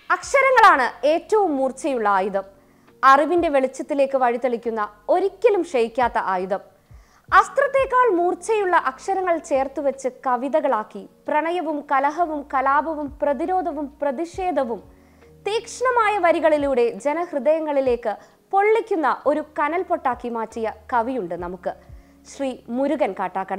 അക്ഷരങ്ങളാണ് ഏറ്റവും മൂർച്ചയുള്ള ആയുധം അറിവിന്റെ വെളിച്ചത്തിലേക്ക് വഴിതെളിക്കുന്ന ഒരിക്കലും ക്ഷയിക്കാത്ത ആയുധം അസ്ത്രത്തേക്കാൾ മൂർച്ചയുള്ള അക്ഷരങ്ങൾ ചേർത്തുവെച്ച് കവിതകളാക്കി പ്രണയവും കലഹവും കലാപവും പ്രതിരോധവും പ്രതിഷേധവും തീക്ഷ്ണമായ വരികളിലൂടെ ജനഹൃദയങ്ങളിലേക്ക് പൊള്ളിക്കുന്ന ഒരു കനൽ പൊട്ടാക്കി മാറ്റിയ കവിയുണ്ട് നമുക്ക് ശ്രീ മുരുകൻ കാട്ടാക്കട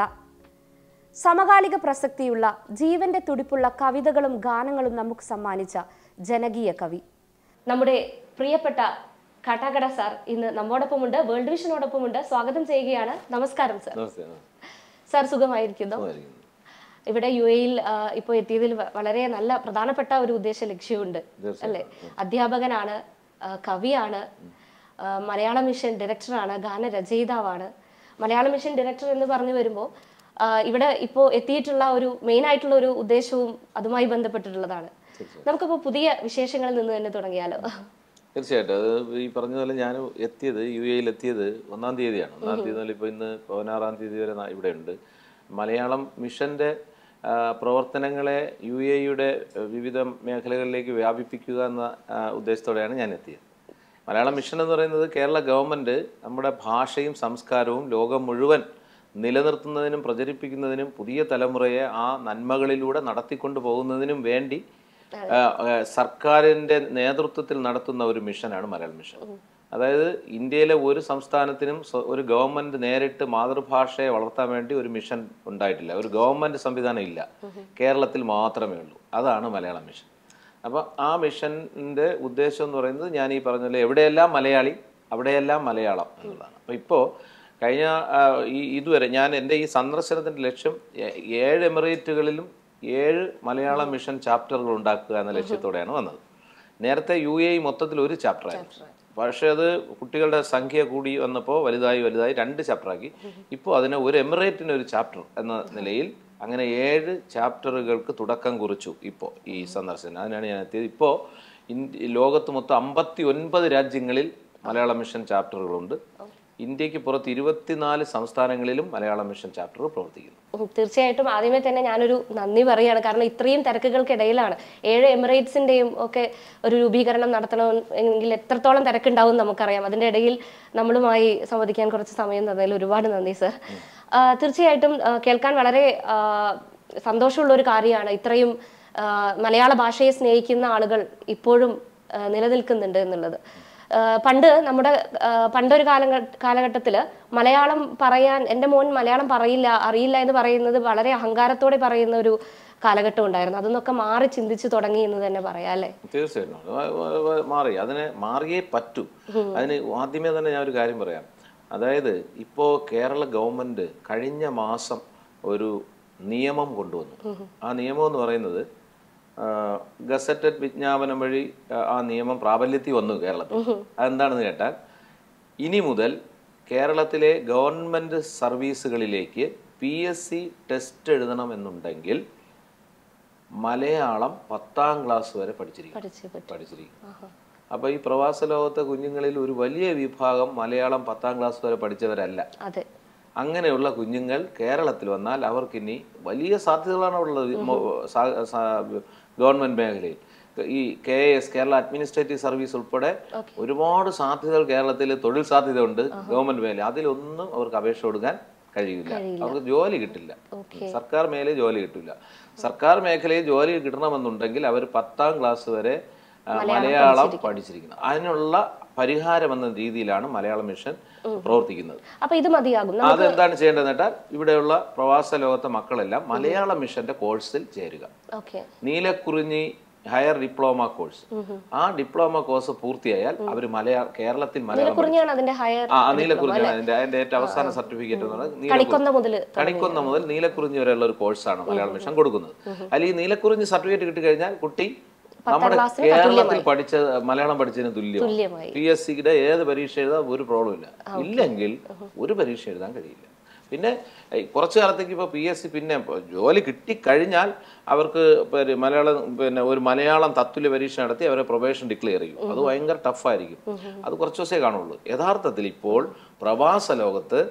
സമകാലിക പ്രസക്തിയുള്ള ജീവന്റെ തുടിപ്പുള്ള കവിതകളും ഗാനങ്ങളും നമുക്ക് സമ്മാനിച്ച ജനകീയ കവി നമ്മുടെ പ്രിയപ്പെട്ട കാട്ടാക്കട സാർ ഇന്ന് നമ്മോടൊപ്പമുണ്ട് വേൾഡ് വിഷനോടൊപ്പമുണ്ട് സ്വാഗതം ചെയ്യുകയാണ് നമസ്കാരം സാർ നമസ്തേ സാർ സുഖമായിരിക്കുന്നു നമസ്കാരം ഇവിടെ യു എയിൽ ഇപ്പോൾ എത്തിയതിൽ വ- വളരെ നല്ല പ്രധാനപ്പെട്ട ഒരു ഉദ്ദേശ ലക്ഷ്യമുണ്ട് അല്ലേ അധ്യാപകനാണ് ആ, കവിയാണ് ആ, മലയാള മിഷൻ ഡയറക്ടറാണ് ഗാനരചയിതാവാണ് മലയാള മിഷൻ ഡയറക്ടർ എന്ന് പറഞ്ഞു വരുമ്പോൾ ഇവിടെ ഇപ്പോൾ എത്തിയിട്ടുള്ള ഒരു മെയിൻ ആയിട്ടുള്ള ഒരു ഉദ്ദേശവും അതുമായി ബന്ധപ്പെട്ടിട്ടുള്ളതാണ് നമുക്കിപ്പോൾ പുതിയ വിശേഷങ്ങളിൽ നിന്ന് തന്നെ തുടങ്ങിയാലോ തീർച്ചയായിട്ടും അത് ഈ പറഞ്ഞ പോലെ ഞാൻ എത്തിയത് യു എയിൽ എത്തിയത് ഒന്നാം തീയതിയാണ് ഒന്നാം തീയതി മുതൽ ഇപ്പോൾ ഇന്ന് പതിനാറാം തീയതി വരെ നാ- ഇവിടെ ഉണ്ട് മലയാളം മിഷന്റെ ആ, പ്രവർത്തനങ്ങളെ യു എയുടെ വിവിധ മേഖലകളിലേക്ക് വ്യാപിപ്പിക്കുക എന്ന ആ, ഉദ്ദേശത്തോടെയാണ് ഞാൻ എത്തിയത് മലയാളം മിഷൻ എന്ന് പറയുന്നത് കേരള ഗവൺമെന്റ് നമ്മുടെ ഭാഷയും സംസ്കാരവും ലോകം മുഴുവൻ നിലനിർത്തുന്നതിനും പ്രചരിപ്പിക്കുന്നതിനും പുതിയ തലമുറയെ ആ നന്മകളിലൂടെ നടത്തിക്കൊണ്ടു പോകുന്നതിനും വേണ്ടി ആ, ആ, സർക്കാരിന്റെ നേതൃത്വത്തിൽ നടത്തുന്ന ഒരു മിഷനാണ് മലയാളം മിഷൻ അതായത് ഇന്ത്യയിലെ ഒരു സംസ്ഥാനത്തിനും സ്വ- ഒരു ഗവൺമെന്റ് നേരിട്ട് മാതൃഭാഷയെ വളർത്താൻ വേണ്ടി ഒരു മിഷൻ ഉണ്ടായിട്ടില്ല ഒരു ഗവൺമെന്റ് സംവിധാനം ഇല്ല കേരളത്തിൽ മാത്രമേ ഉള്ളൂ അതാണ് മലയാളം മിഷൻ അപ്പോൾ ആ മിഷന്റെ ഉദ്ദേശം എന്ന് പറയുന്നത് ഞാൻ ഈ പറഞ്ഞ പോലെ എവിടെയെല്ലാം മലയാളി അവിടെയെല്ലാം മലയാളം എന്നുള്ളതാണ് അപ്പോൾ ഇപ്പോൾ കഴിഞ്ഞ ആ, ഈ ഇതുവരെ ഞാൻ എൻ്റെ ഈ സന്ദർശനത്തിൻ്റെ ലക്ഷ്യം ഏ- ഏഴ് എമിറേറ്റുകളിലും ഏഴ് മലയാളം മിഷൻ ചാപ്റ്ററുകൾ ഉണ്ടാക്കുക എന്ന ലക്ഷ്യത്തോടെയാണ് വന്നത് നേരത്തെ യു എ മൊത്തത്തിൽ ഒരു ചാപ്റ്ററായിരുന്നു പക്ഷേ അത് കുട്ടികളുടെ സംഖ്യ കൂടി വന്നപ്പോൾ വലുതായി വലുതായി രണ്ട് ചാപ്റ്ററാക്കി ഇപ്പോൾ അതിനെ ഒരു എമിറേറ്റിന് ഒരു ചാപ്റ്റർ എന്ന നിലയിൽ അങ്ങനെ ഏഴ് ചാപ്റ്ററുകൾക്ക് തുടക്കം കുറിച്ചു ഇപ്പോൾ ഈ സന്ദർശനം അതിനാണ് ഞാൻ എത്തിയത് ഇപ്പോൾ ഇന്ത്യ ലോകത്ത് മൊത്തം അമ്പത്തി ഒൻപത് രാജ്യങ്ങളിൽ മലയാള മിഷൻ ചാപ്റ്ററുകളുണ്ട് ഇന്ത്യക്ക് പുറത്ത് ഇരുപത്തിനാല് സംസ്ഥാനങ്ങളിലും മലയാള മിഷൻ ചാപ്റ്റർ പ്രവർത്തിക്കുന്നു ഉം, തീർച്ചയായിട്ടും ആദ്യമേ തന്നെ ഞാനൊരു നന്ദി പറയുകയാണ് കാരണം ഇത്രയും തിരക്കുകൾക്കിടയിലാണ് ഏഴ് എമിറേറ്റ്സിന്റെയും ഒക്കെ ഒരു രൂപീകരണം നടത്തണം എങ്കിൽ എത്രത്തോളം തിരക്കുണ്ടാവും എന്ന് നമുക്കറിയാം അതിന്റെ ഇടയിൽ നമ്മളുമായി സംവദിക്കാൻ കുറച്ച് സമയം തന്നതിൽ ഒരുപാട് നന്ദി സർ ആ, തീർച്ചയായിട്ടും ആ, കേൾക്കാൻ വളരെ ആ, സന്തോഷമുള്ള ഒരു കാര്യമാണ് ഇത്രയും ആ, മലയാള ഭാഷയെ സ്നേഹിക്കുന്ന ആളുകൾ ഇപ്പോഴും ആ, നിലനിൽക്കുന്നുണ്ട് എന്നുള്ളത് ആ, പണ്ട് നമ്മുടെ ആ, പണ്ടൊരു കാലഘ കാലഘട്ടത്തിൽ മലയാളം പറയാൻ എൻ്റെ മോൻ മലയാളം പറയില്ല അറിയില്ല എന്ന് പറയുന്നത് വളരെ അഹങ്കാരത്തോടെ പറയുന്ന ഒരു കാലഘട്ടം ഉണ്ടായിരുന്നു അതൊന്നൊക്കെ മാറി ചിന്തിച്ചു തുടങ്ങി എന്ന് തന്നെ പറയാം അല്ലേ തീർച്ചയായിട്ടും അത് വ- വ- വ- മാറി അതിന് മാറിയേ പറ്റൂ അതിന് ആദ്യമേ തന്നെ ഞാൻ ഒരു കാര്യം പറയാം അതായത് ഇപ്പോൾ കേരള ഗവൺമെന്റ് കഴിഞ്ഞ മാസം ഒരു നിയമം കൊണ്ടുവന്നു ആ നിയമം എന്ന് പറയുന്നത് ഗസറ്റഡ് വിജ്ഞാപനം വഴി ആ, ആ നിയമം പ്രാബല്യത്തിൽ വന്നു കേരളത്തിൽ അതെന്താണെന്ന് കേട്ടാൽ ഇനി മുതൽ കേരളത്തിലെ ഗവൺമെന്റ് സർവീസുകളിലേക്ക് പി എസ് സി ടെസ്റ്റ് എഴുതണമെന്നുണ്ടെങ്കിൽ മലയാളം പത്താം ക്ലാസ് വരെ പഠിച്ചിരിക്കും പഠിച്ചു പറ്റും പഠിച്ചിരിക്കും അപ്പൊ ഈ പ്രവാസ ലോകത്തെ കുഞ്ഞുങ്ങളിൽ ഒരു വലിയ വിഭാഗം മലയാളം പത്താം ക്ലാസ് വരെ പഠിച്ചവരല്ല അതെ അങ്ങനെയുള്ള കുഞ്ഞുങ്ങൾ കേരളത്തിൽ വന്നാൽ അവർക്കിനി വലിയ സാധ്യതകളാണ് ഉള്ളത് മോ- സാ- സാ- ഗവൺമെന്റ് മേഖലയിൽ ഈ K S Kerala administrative service ഉൾപ്പെടെ ഒരുപാട് സാധ്യതകൾ കേരളത്തിൽ തൊഴിൽ സാധ്യത ഉണ്ട് ഗവൺമെന്റ് മേഖല അതിലൊന്നും അവർക്ക് അപേക്ഷ കൊടുക്കാൻ കഴിയില്ല അവർക്ക് ജോലി കിട്ടില്ല സർക്കാർ മേഖലയിൽ ജോലി കിട്ടില്ല സർക്കാർ മേഖലയിൽ ജോലി കിട്ടണമെന്നുണ്ടെങ്കിൽ അവർ പത്താം ക്ലാസ് വരെ ആ, മലയാളം പഠിച്ചിരിക്കണം അതിനുള്ള പരിഹാരം എന്ന രീതിയിലാണ് മലയാളം മിഷൻ പ്രവർത്തിക്കുന്നത് അപ്പൊ ഇത് മതിയാകും അതെന്താണ് ചെയ്യേണ്ടതെന്ന് വെച്ചാൽ ഇവിടെയുള്ള പ്രവാസ ലോകത്തെ മക്കളെല്ലാം മലയാള മിഷന്റെ കോഴ്സിൽ ചേരുക okay Neelakurinji higher diploma course ആ ഡിപ്ലോമ കോഴ്സ് പൂർത്തിയായാൽ അവർ മലയാള കേരളത്തിൽ മലയാളം കുറിഞ്ഞാണ് അതിന്റെ ഹയർ ആ ആ, നീലക്കുറിഞ്ഞാണ് അതിന്റെ അതിന്റെ ഏറ്റവും അവസാന സർട്ടിഫിക്കറ്റ് എന്ന് പറയുന്നത് നീലക്കുറിഞ്ഞി കണിക്കൊന്ന മുതല് കണിക്കൊന്ന മുതൽ നീലക്കുറിഞ്ഞി വരെയുള്ള ഒരു കോഴ്സാണ് മലയാളം മിഷൻ കൊടുക്കുന്നത് അതിൽ ഈ നീലക്കുറിഞ്ഞി സർട്ടിഫിക്കറ്റ് കിട്ടിക്കഴിഞ്ഞാൽ കുട്ടി നമ്മുടെ കേരളത്തിൽ പഠിച്ച മലയാളം പഠിച്ചതിന് തുല്യം തുല്യമായി പി എസ് സിയുടെ ഏത് പരീക്ഷ എഴുതാൻ ഒരു പ്രോബ്ലം ഇല്ല ഇല്ലെങ്കിൽ ഒരു പരീക്ഷ എഴുതാൻ കഴിയില്ല പിന്നെ ഏയ്, കുറച്ച് കാലത്തേക്ക് ഇപ്പോൾ പി എസ് സി പിന്നെ ഇപ്പൊ ജോലി കിട്ടിക്കഴിഞ്ഞാൽ അവർക്ക് പിന്നെ മലയാളം പിന്നെ ഒരു മലയാളം തത്തുല്യ പരീക്ഷ നടത്തി അവരെ പ്രൊബേഷൻ ഡിക്ലെയർ ചെയ്യും അത് ഭയങ്കര ടഫായിരിക്കും അത് കുറച്ച് ദിവസമേ കാണുള്ളൂ യഥാർത്ഥത്തിൽ ഇപ്പോൾ പ്രവാസ ലോകത്ത്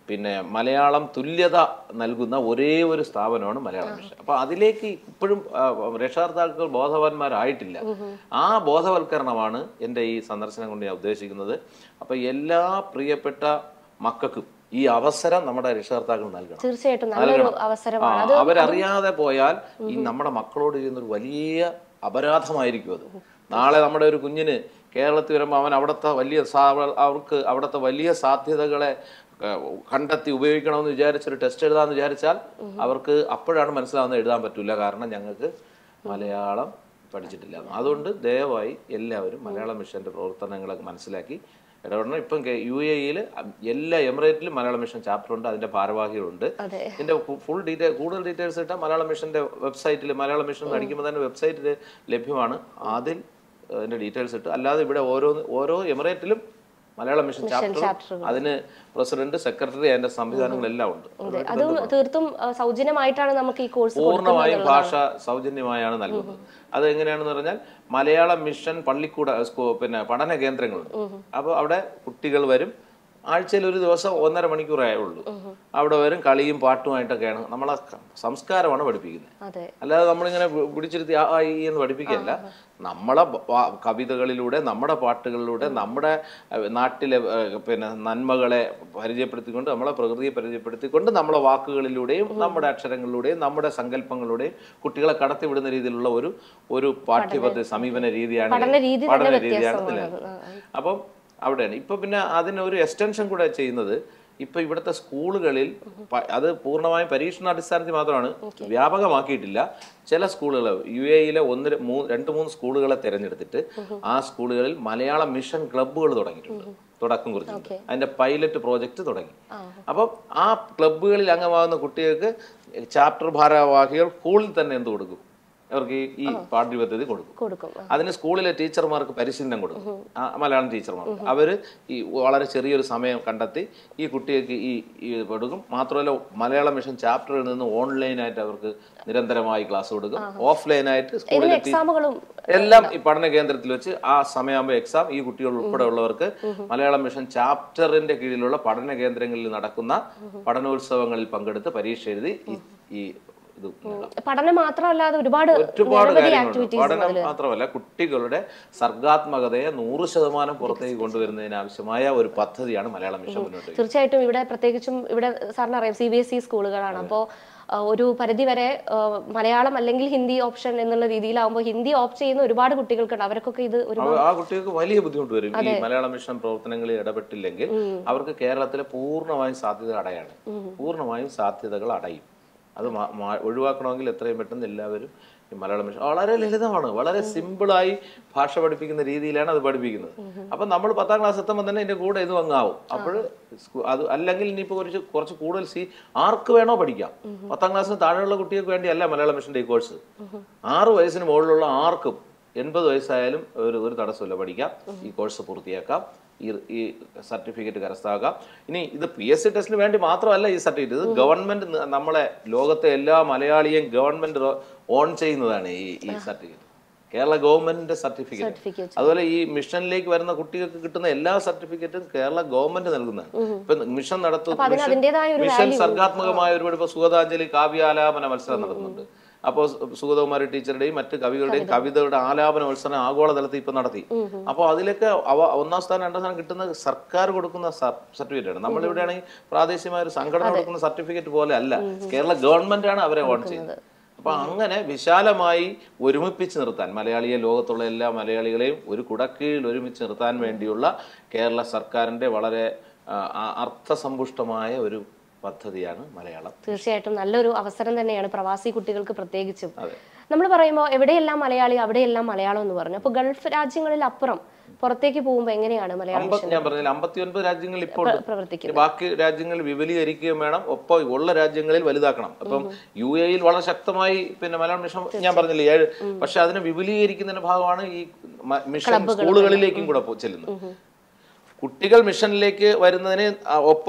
പിന്നെ മലയാളം തുല്യത നൽകുന്ന ഒരേ ഒരു സ്ഥാപനമാണ് മലയാളം മിഷൻ അപ്പൊ അതിലേക്ക് ഇപ്പോഴും ആ, രക്ഷകർത്താക്കൾ ബോധവാന്മാരായിട്ടില്ല ആ ബോധവൽക്കരണമാണ് എൻ്റെ ഈ സന്ദർശനം കൊണ്ട് ഞാൻ ഉദ്ദേശിക്കുന്നത് അപ്പൊ എല്ലാ പ്രിയപ്പെട്ട മക്കൾക്കും ഈ അവസരം നമ്മുടെ രക്ഷകർത്താക്കൾ നൽകണം തീർച്ചയായിട്ടും നല്ലൊരു അവസരമാണ് ആ, അവരറിയാതെ പോയാൽ ഈ നമ്മുടെ മക്കളോട് ചെയ്യുന്ന ഒരു വലിയ അപരാധമായിരിക്കും അത് നാളെ നമ്മുടെ ഒരു കുഞ്ഞിന് കേരളത്തിൽ വരുമ്പോൾ അവൻ അവിടുത്തെ വലിയ സാ- അവർക്ക് അവിടുത്തെ വലിയ സാധ്യതകളെ ആ, കണ്ടെത്തി ഉപയോഗിക്കണമെന്ന് വിചാരിച്ചൊരു ടെസ്റ്റ് എഴുതാന്ന് വിചാരിച്ചാൽ അവർക്ക് അപ്പോഴാണ് മനസ്സിലാവുന്നത് എഴുതാൻ പറ്റില്ല കാരണം ഞങ്ങൾക്ക് മലയാളം പഠിച്ചിട്ടില്ല അതുകൊണ്ട് ദയവായി എല്ലാവരും മലയാളം മിഷന്റെ പ്രവർത്തനങ്ങളൊക്കെ മനസ്സിലാക്കി ഇടപെടണം ഇപ്പം യു എയിൽ എല്ലാ എമിറേറ്റിലും മലയാളം മിഷൻ ചാപ്റ്റർ ഉണ്ട് അതിന്റെ ഭാരവാഹികളുണ്ട് അതെ ഇതിന്റെ ഫുൾ ഡീറ്റെയിൽ കൂടുതൽ ഡീറ്റെയിൽസ് ഇട്ടാൽ മലയാളം മിഷന്റെ വെബ്സൈറ്റിൽ മലയാളം മിഷൻ എന്ന് അടിക്കുമ്പോൾ തന്നെ വെബ്സൈറ്റിൽ ലഭ്യമാണ് അതിൽ അതിന്റെ ഡീറ്റെയിൽസ് ഇട്ട് അല്ലാതെ ഇവിടെ ഓരോ ഓരോ എമിറേറ്റിലും മലയാളം മിഷൻ ചാപ്റ്റർ ചാപ്റ്ററുകൾ അതിന് പ്രസിഡന്റ് സെക്രട്ടറി അതിന്റെ സംവിധാനങ്ങളെല്ലാം ഉണ്ട് അതെ അതും തീർത്തും ആ, സൗജന്യമായിട്ടാണ് നമുക്ക് ഈ കോഴ്സ് പൂർണ്ണമായും ഭാഷ സൗജന്യമായാണ് നൽകുന്നത് അത് എങ്ങനെയാണെന്ന് പറഞ്ഞാൽ മലയാളം മിഷൻ പള്ളിക്കൂട സ്കൂ- പിന്നെ പഠന കേന്ദ്രങ്ങളുണ്ട് അപ്പോൾ അവിടെ കുട്ടികൾ വരും ആഴ്ചയിൽ ഒരു ദിവസം ഒന്നര മണിക്കൂറേ ഉള്ളൂ അവിടെ വരും കളിയും പാട്ടുമായിട്ടൊക്കെയാണ് നമ്മളെ ക- സംസ്കാരമാണ് പഠിപ്പിക്കുന്നത് അതെ അല്ലാതെ നമ്മളിങ്ങനെ പി- പിടിച്ചിരുത്തി ആ ആ, ഈ എന്ന് പഠിപ്പിക്കുകയല്ല നമ്മളെ ബ- വാ- കവിതകളിലൂടെ നമ്മുടെ പാട്ടുകളിലൂടെ നമ്മുടെ അഹ്, നാട്ടിലെ അഹ്, പിന്നെ നന്മകളെ പരിചയപ്പെടുത്തിക്കൊണ്ട് നമ്മളെ പ്രകൃതിയെ പരിചയപ്പെടുത്തിക്കൊണ്ട് നമ്മളെ വാക്കുകളിലൂടെയും നമ്മുടെ അക്ഷരങ്ങളിലൂടെയും നമ്മുടെ സങ്കല്പങ്ങളിലൂടെയും കുട്ടികളെ കടത്തിവിടുന്ന രീതിയിലുള്ള ഒരു ഒരു പാഠ്യപദ്ധതി സമീപന രീതിയാണ് പഠന രീതി തന്നെ പഠന രീതിയാണ് വ്യത്യാസമാണ്. നിലനിൽക്കുന്നത് അപ്പം അവിടെയാണ് ഇപ്പൊ പിന്നെ അതിന് ഒരു എക്സ്റ്റൻഷൻ കൂടെ ചെയ്യുന്നത് ഇപ്പൊ ഇവിടുത്തെ സ്കൂളുകളിൽ പ- അത് പൂർണ്ണമായും പരീക്ഷണാടിസ്ഥാനത്തിൽ മാത്രമാണ് വ്യാപകമാക്കിയിട്ടില്ല ചില സ്കൂളുകൾ യു എയിലെ ഒന്ന് ര- മൂ രണ്ട് മൂന്ന് സ്കൂളുകളെ തിരഞ്ഞെടുത്തിട്ട് ആ സ്കൂളുകളിൽ മലയാളം മിഷൻ ക്ലബ്ബുകൾ തുടങ്ങിയിട്ടുണ്ട് തുടക്കം കുറിച്ചിട്ടുണ്ട് അതിന്റെ പൈലറ്റ് പ്രോജക്റ്റ് തുടങ്ങി അപ്പം ആ ക്ലബ്ബുകളിൽ അംഗമാകുന്ന കുട്ടികൾക്ക് ചാപ്റ്റർ ഭാരവാഹികൾ സ്കൂളിൽ തന്നെ എന്ത് കൊടുക്കും അവർക്ക് ഈ- ഈ പാഠ്യപദ്ധതി കൊടുക്കും കൊടുക്കും ആ. അതിന് സ്കൂളിലെ ടീച്ചർമാർക്ക് പരിശീലനം കൊടുക്കും ആ, മലയാളം ടീച്ചർമാർക്ക് അവർ ഈ വളരെ ചെറിയൊരു സമയം കണ്ടെത്തി ഈ കുട്ടികൾക്ക് ഈ ഈ കൊടുക്കും മാത്രമല്ല മലയാളം മിഷൻ ചാപ്റ്ററിൽ നിന്ന് ഓൺലൈനായിട്ട് അവർക്ക് നിരന്തരമായി ക്ലാസ് കൊടുക്കും ഓഫ്ലൈനായിട്ട് ഇതിന് സ്കൂളിലെ എക്സാമുകളും എല്ലാം ഈ പഠന കേന്ദ്രത്തിൽ വെച്ച് ആ സമയമാകുമ്പോൾ എക്സാം ഈ കുട്ടികൾ ഉൾപ്പെടെ ഉള്ളവർക്ക് മലയാളം മിഷൻ ചാപ്റ്ററിന്റെ കീഴിലുള്ള പഠന കേന്ദ്രങ്ങളിൽ നടക്കുന്ന പഠനോത്സവങ്ങളിൽ പങ്കെടുത്ത് പരീക്ഷ എഴുതി ഈ- ഈ ഇത് നേടാം. പഠനം മാത്രമല്ലാതെ ഒരുപാട് ഒരുപാട് നിരവധി കാര്യങ്ങളുണ്ട് ആക്ടിവിറ്റീസ് പഠനം മാത്രമല്ല കുട്ടികളുടെ സർഗാത്മകതയെ നൂറ് ശതമാനം പുറത്തേക്ക് കൊണ്ടുവരുന്നതിന് ആവശ്യമായ ഒരു പദ്ധതിയാണ് മലയാളം മിഷൻ മുന്നോട്ട് വയ്ക്കുന്നത്. തീർച്ചയായിട്ടും ഇവിടെ പ്രത്യേകിച്ചും ഇവിടെ സാറിന് അറിയാം സി ബി എസ് ഇ സ്കൂളുകളാണ് അപ്പോൾ ഒരു പരിധി വരെ ആ, മലയാളം അല്ലെങ്കിൽ ഹിന്ദി ഓപ്ഷൻ എന്നുള്ള രീതിയിലാവുമ്പോൾ ഹിന്ദി ഓപ്റ്റ് ചെയ്യുന്ന ഒരുപാട് കുട്ടികൾക്കുണ്ട് അവർക്കൊക്കെ ഇത് ഒരു അവ- ആ കുട്ടികൾക്ക് വലിയ ബുദ്ധിമുട്ട് വരും ഈ മലയാളം മിഷൻ പ്രവർത്തനങ്ങളിൽ ഇടപെട്ടില്ലെങ്കിൽ അവർക്ക് കേരളത്തിലെ പൂർണ്ണമായും സാധ്യത അടയാണ് പൂർണ്ണമായും സാധ്യതകൾ അടയും അത് മാ- മാ- ഒഴിവാക്കണമെങ്കിൽ എത്രയും പെട്ടെന്ന് എല്ലാവരും ഈ മലയാളം മിഷൻ വളരെ ലളിതമാണ് വളരെ സിമ്പിളായി ഭാഷ പഠിപ്പിക്കുന്ന രീതിയിലാണ് അത് പഠിപ്പിക്കുന്നത് അപ്പൊ നമ്മൾ പത്താം ക്ലാസ് എത്തുമ്പോൾ തന്നെ ഇതിന്റെ കൂടെ ഇത് അങ്ങാവും അപ്പോൾ അത് അല്ലെങ്കിൽ ഇനിയിപ്പോൾ കുറച്ച് കുറച്ച് കൂടുതൽ സി ആർക്ക് വേണോ പഠിക്കാം പത്താം ക്ലാസ്സിന് താഴെയുള്ള കുട്ടികൾക്ക് വേണ്ടിയല്ല മലയാളം മിഷന്റെ ഈ കോഴ്സ് ആറ് വയസ്സിന് മുകളിലുള്ള ആർക്കും എൺപത് വയസ്സായാലും ഒരു ഒരു തടസ്സമില്ല പഠിക്കാം ഈ കോഴ്സ് പൂർത്തിയാക്കാം ഈ ഈ സർട്ടിഫിക്കറ്റ് കരസ്ഥമാക്കാം ഇനി ഇത് പി എസ് സി ടെസ്റ്റിന് വേണ്ടി മാത്രമല്ല ഈ സർട്ടിഫിക്കറ്റ് ഇത് ഗവൺമെന്റ് ന- നമ്മളെ ലോകത്തെ എല്ലാ മലയാളിയെയും ഗവൺമെന്റ് ഓൺ ചെയ്യുന്നതാണ് ഈ ഈ സർട്ടിഫിക്കറ്റ് കേരള ഗവൺമെന്റിന്റെ സർട്ടിഫിക്കറ്റ് സർട്ടിഫിക്കറ്റ് അതുപോലെ ഈ മിഷനിലേക്ക് വരുന്ന കുട്ടികൾക്ക് കിട്ടുന്ന എല്ലാ സർട്ടിഫിക്കറ്റും കേരള ഗവൺമെന്റ് നൽകുന്നതാണ് ഇപ്പൊ മിഷൻ നടത്തുന്ന അതിന് അതിന്റേതായ ഒരു മിഷൻ സർഗാത്മകമായ ഒരുപാട് ഇപ്പൊ സുഗതാഞ്ജലി കാവ്യാലാപന മത്സരം നടത്തുന്നുണ്ട് അപ്പോൾ സുഗതകുമാരി ടീച്ചറുടെയും മറ്റ് കവികളുടെയും കവിതകളുടെ ആലാപന മത്സരം ആഗോളതലത്തിൽ ഇപ്പൊ നടത്തി അപ്പോൾ അതിലൊക്കെ അവ ഒന്നാം സ്ഥാനം രണ്ടാം സ്ഥാനം കിട്ടുന്ന സർക്കാർ കൊടുക്കുന്ന സർട്ടിഫിക്കറ്റ് ആണ് നമ്മളിവിടെയാണെങ്കിൽ പ്രാദേശികമായ ഒരു സംഘടന കൊടുക്കുന്ന സർട്ടിഫിക്കറ്റ് പോലെ അല്ല കേരള ഗവൺമെന്റ് ആണ് അവരെ ഓൺ ചെയ്യുന്നത് അപ്പൊ അങ്ങനെ വിശാലമായി ഒരുമിപ്പിച്ച് നിർത്താൻ മലയാളിയെ ലോകത്തുള്ള എല്ലാ മലയാളികളെയും ഒരു കുടക്കീഴിൽ ഒരുമിച്ച് നിർത്താൻ വേണ്ടിയുള്ള കേരള സർക്കാരിന്റെ വളരെ ആ, ആ, അർത്ഥസമ്പുഷ്ടമായ ഒരു പദ്ധതിയാണ് മലയാളം തീർച്ചയായിട്ടും നല്ലൊരു അവസരം തന്നെയാണ് പ്രവാസി കുട്ടികൾക്ക് പ്രത്യേകിച്ചും അതെ. നമ്മൾ പറയുമ്പോൾ എവിടെയെല്ലാം മലയാളി അവിടെയെല്ലാം മലയാളം എന്ന് പറഞ്ഞു അപ്പോൾ ഗൾഫ് രാജ്യങ്ങളിൽ അപ്പുറം പുറത്തേക്ക് പോകുമ്പോൾ എങ്ങനെയാണ് മലയാളം അമ്പത് ഞാൻ പറഞ്ഞില്ല അമ്പത്തി ഒൻപത് രാജ്യങ്ങളിൽ ഇപ്പോൾ ഉണ്ട്. പ്രവർത്തിക്കുന്നത് ഇനി ബാക്കി രാജ്യങ്ങൾ വിപുലീകരിക്കുകയും വേണം ഒപ്പം ഉള്ള രാജ്യങ്ങളിൽ വലുതാക്കണം അപ്പം യു എയിൽ വളരെ ശക്തമായി പിന്നെ മലയാളം മിഷൻ ഞാൻ പറഞ്ഞില്ലേ ഏഴ് പക്ഷെ അതിനെ വിപുലീകരിക്കുന്നതിന്റെ ഭാഗമാണ് ഈ മ- മിഷൻ സ്കൂളുകളിലേക്കും കൂടെ പോ- ചെല്ലുന്നത് കുട്ടികൾ മിഷനിലേക്ക് വരുന്നതിന് ആ ഒപ്പം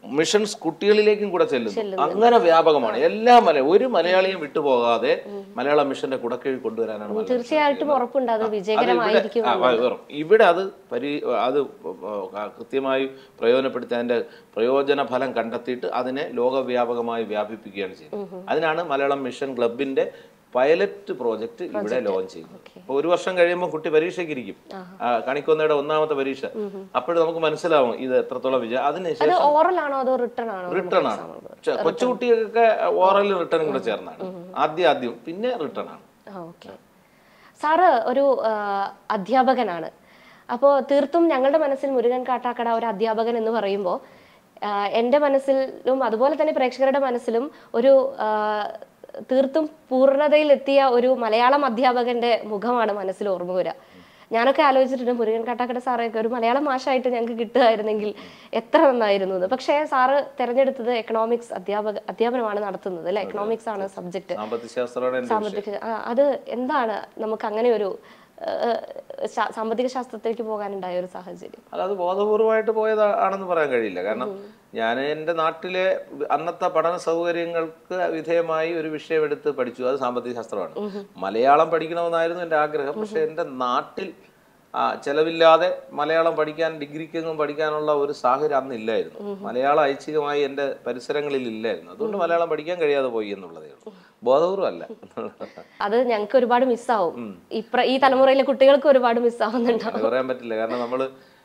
മിഷൻസ് കുട്ടികളിലേക്കും കൂടെ ചെല്ലുന്നു അങ്ങനെ വ്യാപകമാണ് എല്ലാ മല ഒരു മലയാളിയും വിട്ടുപോകാതെ മലയാള മിഷന്റെ കുടക്കീഴിൽ കൊണ്ടുവരാനാണ് മലയാളം മിഷൻ തീർച്ചയായിട്ടും ഉറപ്പുണ്ട് അത് അത് ഇവിടെ- വിജയകരമായിരിക്കും ആ, ആ, ഉറപ്പ്. ഇവിടെ അത് പരി അത് ആ, കൃത്യമായി പ്രയോജനപ്പെടുത്തി അതിന്റെ പ്രയോജന ഫലം കണ്ടെത്തിയിട്ട് അതിനെ ലോകവ്യാപകമായി വ്യാപിപ്പിക്കുകയാണ് ചെയ്യുന്നത് അതിനാണ് മലയാളം മിഷൻ ക്ലബിന്റെ പൈലറ്റ് പ്രോജക്റ്റ് ഇവിടെ ലോഞ്ച് ചെയ്യുന്നത് അപ്പൊ ഒരു വർഷം കഴിയുമ്പോൾ കുട്ടി പരീക്ഷയ്ക്ക് ഇരിക്കും ആ, കണിക്കൊന്നയുടെ ഒന്നാമത്തെ പരീക്ഷ അപ്പോഴും നമുക്ക് മനസ്സിലാവും ഇത് എത്രത്തോളം വിജയം അത് അതിനുശേഷം ഓറൽ ആണോ അതോ റിട്ടേൺ ആണോ റിട്ടേൺ ആണ് ചെ- കൊച്ചുകുട്ടികൾക്ക് ഓറൽ റിട്ടേണും കൂടെ ചേർന്നാണ് ആദ്യം ആദ്യം പിന്നെ റിട്ടേൺ ആണ് ഓക്കെ സാറ് ഒരു ആ, അധ്യാപകനാണ് അപ്പോൾ തീർത്തും ഞങ്ങളുടെ മനസ്സിൽ മുരുകൻ കാട്ടാക്കട ഒരു അധ്യാപകൻ എന്ന് പറയുമ്പോൾ എൻ്റെ മനസ്സിലും അതുപോലെ തന്നെ പ്രേക്ഷകരുടെ മനസ്സിലും ഒരു ആ, തീർത്തും പൂർണ്ണതയിലെത്തിയ ഒരു മലയാളം അധ്യാപകന്റെ മുഖമാണ് മനസ്സിൽ ഓർമ്മ വരിക ഞാനൊക്കെ ആലോചിച്ചിട്ടുണ്ട് മുരുകൻ കാട്ടാക്കട സാറൊക്കെ ഒരു മലയാളം മാഷായിട്ട് ഞങ്ങൾക്ക് കിട്ടുമായിരുന്നെങ്കിൽ എത്ര നന്നായിരുന്നു എന്ന് പക്ഷേ സാറ് തിരഞ്ഞെടുത്തത് എക്കണോമിക്സ് അധ്യാപക അധ്യാപനമാണ് നടത്തുന്നത് അല്ലെ എക്കണോമിക്സ് ആണ് സബ്ജക്ട് സാമ്പത്തിക ശാസ്ത്രമാണ് എന്റെ വിഷയം. സാമ്പത്തിക ആ, അത് എന്താണ് നമുക്ക് അങ്ങനെ ഒരു ആ, ശാ- സാമ്പത്തിക ശാസ്ത്രത്തിലേക്ക് പോകാനുണ്ടായ ഒരു സാഹചര്യം അല്ല അത് ബോധപൂർവമായിട്ട് പോയതാണെന്ന് പറയാൻ കഴിയില്ല കാരണം ഞാൻ എൻ്റെ നാട്ടിലെ അന്നത്തെ പഠന സൗകര്യങ്ങൾക്ക് വിധേയമായി ഒരു വിഷയം എടുത്ത് പഠിച്ചു അത് സാമ്പത്തിക ശാസ്ത്രമാണ് മലയാളം പഠിക്കണമെന്നായിരുന്നു എൻ്റെ ആഗ്രഹം പക്ഷെ എൻ്റെ നാട്ടിൽ ആ, ചെലവില്ലാതെ മലയാളം പഠിക്കാൻ ഡിഗ്രിക്കെങ്ങും പഠിക്കാനുള്ള ഒരു സാഹചര്യം അന്ന് ഇല്ലായിരുന്നു മലയാളം ഐച്ഛികമായി എൻ്റെ പരിസരങ്ങളിൽ ഇല്ലായിരുന്നു അതുകൊണ്ട് മലയാളം പഠിക്കാൻ കഴിയാതെ പോയി എന്നുള്ളതേ ഉള്ളൂ ബോധപൂർവ്വമല്ല അത് ഞങ്ങൾക്ക് ഒരുപാട് മിസ്സാവും ഇപ്ര ഈ തലമുറയിലെ കുട്ടികൾക്ക് ഒരുപാട് മിസ്സാവുന്നുണ്ടാവും അങ്ങനെ പറയാൻ പറ്റില്ല കാരണം നമ്മൾ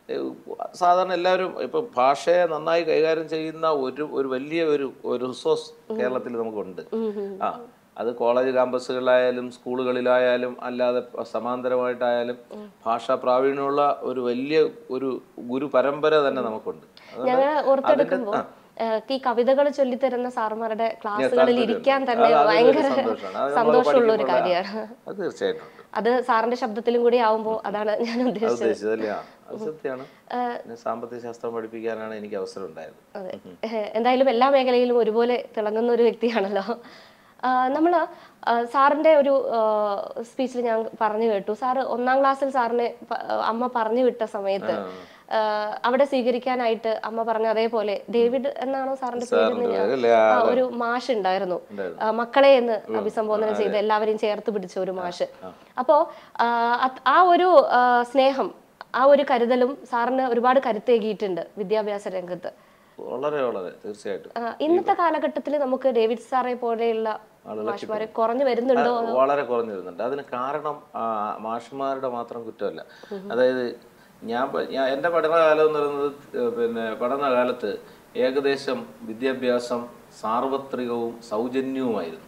സാധാരണ എല്ലാവരും ഇപ്പൊ ഭാഷയെ നന്നായി കൈകാര്യം ചെയ്യുന്ന ഒരു ഒരു വലിയ ഒരു ഒരു റിസോഴ്സ് കേരളത്തിൽ നമുക്കുണ്ട് ആ അത് കോളേജ് ക്യാമ്പസുകളിലായാലും സ്കൂളുകളിലായാലും അല്ലാതെ പ- സമാന്തരമായിട്ടായാലും ഭാഷാ പ്രാവീണ്യമുള്ള ഒരു വലിയ ഒരു ഗുരു പരമ്പര തന്നെ നമുക്കുണ്ട് അതുകൊണ്ട് ഞങ്ങൾ ഓർത്തെടുക്കുമ്പോൾ ഈ കവിതകൾ ചൊല്ലിത്തരുന്ന സാറുമാരുടെ ക്ലാസ്സുകളിൽ ഇരിക്കാൻ തന്നെ അത് അതൊരു ഭയങ്കര സന്തോഷമാണ്. അത് നമ്മള് സന്തോഷമുള്ള ഒരു പഠിക്കുമ്പോൾ കാര്യമാണ് അത് തീർച്ചയായിട്ടും ഉണ്ട്. അത് സാറിന്റെ ശബ്ദത്തിലും കൂടി ആവുമ്പോൾ അതാണ് ഞാൻ അത് ഉദ്ദേശിച്ചത് ഉദ്ദേശിച്ചതല്ലേ ആ അത് സത്യമാണ് പിന്നെ സാമ്പത്തിക ശാസ്ത്രം പഠിപ്പിക്കാനാണ് എനിക്ക് അവസരം ഉണ്ടായത് അതെ ഏഹ് എന്തായാലും എല്ലാ മേഖലയിലും ഒരുപോലെ തിളങ്ങുന്ന ഒരു വ്യക്തിയാണല്ലോ നമ്മൾ സാറിന്റെ ഒരു സ്പീച്ചിൽ ഞാൻ പറഞ്ഞു കേട്ടു സാറ് ഒന്നാം ക്ലാസ്സിൽ സാറിനെ പ- അമ്മ പറഞ്ഞു വിട്ട സമയത്ത് ആഹ് അവിടെ സ്വീകരിക്കാനായിട്ട് അമ്മ പറഞ്ഞ അതേപോലെ ഡേവിഡ് എന്നാണോ സാറിന്റെ പേര് എന്ന് ഞാൻ- അല്ലേ ആ, ഒരു മാഷ് ഉണ്ടായിരുന്നു ആ, മക്കളെ എന്ന് അഭിസംബോധന ചെയ്ത് എല്ലാവരെയും ചേർത്ത് പിടിച്ച ഒരു മാഷ് അപ്പോ ആ, അത് ആ ഒരു ആ, സ്നേഹം ആ ഒരു കരുതലും സാറിന് ഒരുപാട് കരുത്തേകിയിട്ടുണ്ട് വിദ്യാഭ്യാസ രംഗത്ത് വളരെ വളരെ തീർച്ചയായിട്ടും ആ, ഇന്നത്തെ കാലഘട്ടത്തിൽ നമുക്ക് ഡേവിഡ് സാറെ പോലെയുള്ള മാഷ്മാരെ കുറഞ്ഞു വരുന്നുണ്ടോ അത് വളരെ കുറഞ്ഞു വരുന്നുണ്ട് അതിന് കാരണം ആ, മാഷുമാരുടെ മാത്രം കുറ്റമല്ല അതായത് ഞാൻ പ- ഞാൻ എൻ്റെ പഠനകാലം എന്ന് പറയുന്നത് ഏഹ്, പിന്നെ പഠനകാലത്ത് ഏകദേശം വിദ്യാഭ്യാസം സാർവത്രികവും സൗജന്യവുമായിരുന്നു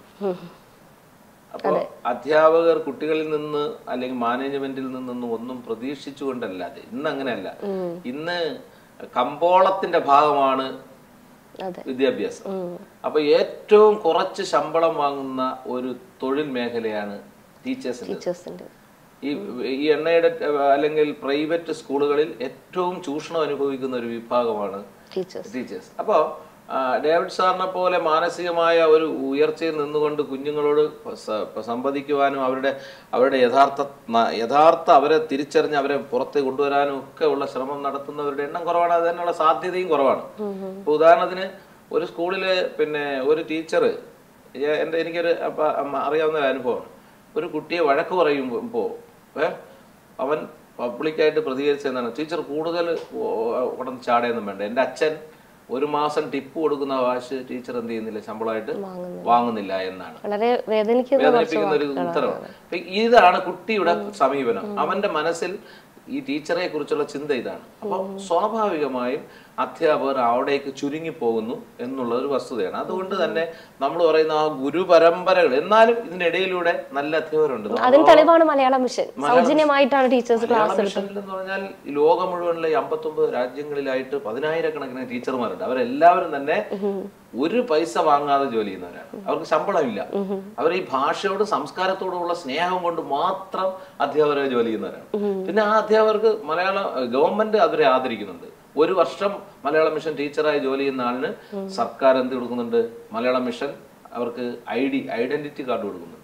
അപ്പോൾ അധ്യാപകർ കുട്ടികളിൽ നിന്ന് അല്ലെങ്കിൽ മാനേജ്മെന്റിൽ നിന്നൊന്നും ഒന്നും പ്രതീക്ഷിച്ചുകൊണ്ടല്ലാതെ ഇന്ന് അങ്ങനെയല്ല ഇന്ന് കമ്പോളത്തിന്റെ ഭാഗമാണ് അതെ വിദ്യാഭ്യാസം അപ്പൊ ഏറ്റവും കുറച്ച് ശമ്പളം വാങ്ങുന്ന ഒരു തൊഴിൽ മേഖലയാണ് ടീച്ചേഴ്സിന്റെ ടീച്ചേഴ്സിന്റെ ഈ ഈ എണ്ണയുടെ അല്ലെങ്കിൽ പ്രൈവറ്റ് സ്കൂളുകളിൽ ഏറ്റവും ചൂഷണം അനുഭവിക്കുന്ന ഒരു വിഭാഗമാണ് ടീച്ചേഴ്സ് ടീച്ചേഴ്സ് അപ്പോൾ ഡേവിഡ് സാറിനെ പോലെ മാനസികമായ ഒരു ഉയർച്ചയിൽ നിന്നുകൊണ്ട് കുഞ്ഞുങ്ങളോട് സ- സംവദിക്കുവാനും അവരുടെ അവരുടെ യഥാർത്ഥ ന- യഥാർത്ഥ അവരെ തിരിച്ചറിഞ്ഞ് അവരെ പുറത്ത് കൊണ്ടുവരാനും ഒക്കെ ഉള്ള ശ്രമം നടത്തുന്നവരുടെ എണ്ണം കുറവാണ് അതിനുള്ള സാധ്യതയും കുറവാണ് ഇപ്പൊ ഉദാഹരണത്തിന് ഒരു സ്കൂളില് പിന്നെ ഒരു ടീച്ചർ എൻ്റെ എനിക്കൊരു അപ്പ- അമ്മ അറിയാവുന്ന ഒരു അനുഭവമാണ് ഒരു കുട്ടിയെ വഴക്ക് പറയുമ്പോൾ ഏ അവൻ പബ്ലിക്കായിട്ട് പ്രതികരിച്ചതെന്നാണ് ടീച്ചർ കൂടുതൽ ഉടൻ ചാടയൊന്നും വേണ്ട എൻ്റെ അച്ഛൻ ഒരു മാസം ടിപ്പ് കൊടുക്കുന്ന കാശ് ടീച്ചർ എന്ത് ചെയ്യുന്നില്ല ശമ്പളമായിട്ട് വാങ്ങുന്നില്ല എന്നാണ് വളരെ വേദനിക്കുന്ന വേദനിപ്പിക്കുന്ന ഒരു ഉത്തരവാണ് അപ്പൊ ഇതാണ് കുട്ടിയുടെ സമീപനം അവന്റെ മനസ്സിൽ ഈ ടീച്ചറെ കുറിച്ചുള്ള ചിന്ത ഇതാണ് അപ്പോൾ സ്വാഭാവികമായും അധ്യാപകർ അവിടേക്ക് ചുരുങ്ങി പോകുന്നു എന്നുള്ള ഒരു വസ്തുതയാണ് അതുകൊണ്ട് തന്നെ നമ്മൾ പറയുന്ന ആ ഗുരുപരമ്പരകൾ എന്നാലും ഇതിനിടയിലൂടെ നല്ല അധ്യാപകരുണ്ട് അതിന് തെളിവാണ് മലയാളം മിഷൻ സൗജന്യമായിട്ടാണ് ടീച്ചേഴ്സ് ക്ലാസ് മലയാളം മിഷനിൽ എന്ന് പറഞ്ഞാൽ ഈ ലോകം മുഴുവനിലെ അമ്പത്തൊമ്പത് രാജ്യങ്ങളിലായിട്ട് പതിനായിരക്കണക്കിന് ടീച്ചർമാരുണ്ട് അവരെല്ലാവരും തന്നെ ഒരു പൈസ വാങ്ങാതെ ജോലി ചെയ്യുന്നവരാണ് അവർക്ക് ശമ്പളമില്ല അവർ ഈ ഭാഷയോടും സംസ്കാരത്തോടുമുള്ള സ്നേഹം കൊണ്ട് മാത്രം അധ്യാപകരെ ജോലി ചെയ്യുന്നവരാണ് പിന്നെ ആ അധ്യാപകർക്ക് മലയാളം ഗവൺമെന്റ് അവരെ ആദരിക്കുന്നുണ്ട് ഒരു വർഷം മലയാളം മിഷൻ ടീച്ചറായി ജോലി ചെയ്യുന്ന ആളിന് സർക്കാർ എന്ത് കൊടുക്കുന്നുണ്ട് മലയാളം മിഷൻ അവർക്ക് ഐ ഡി ഐഡന്റിറ്റി കാർഡ് കൊടുക്കുന്നുണ്ട്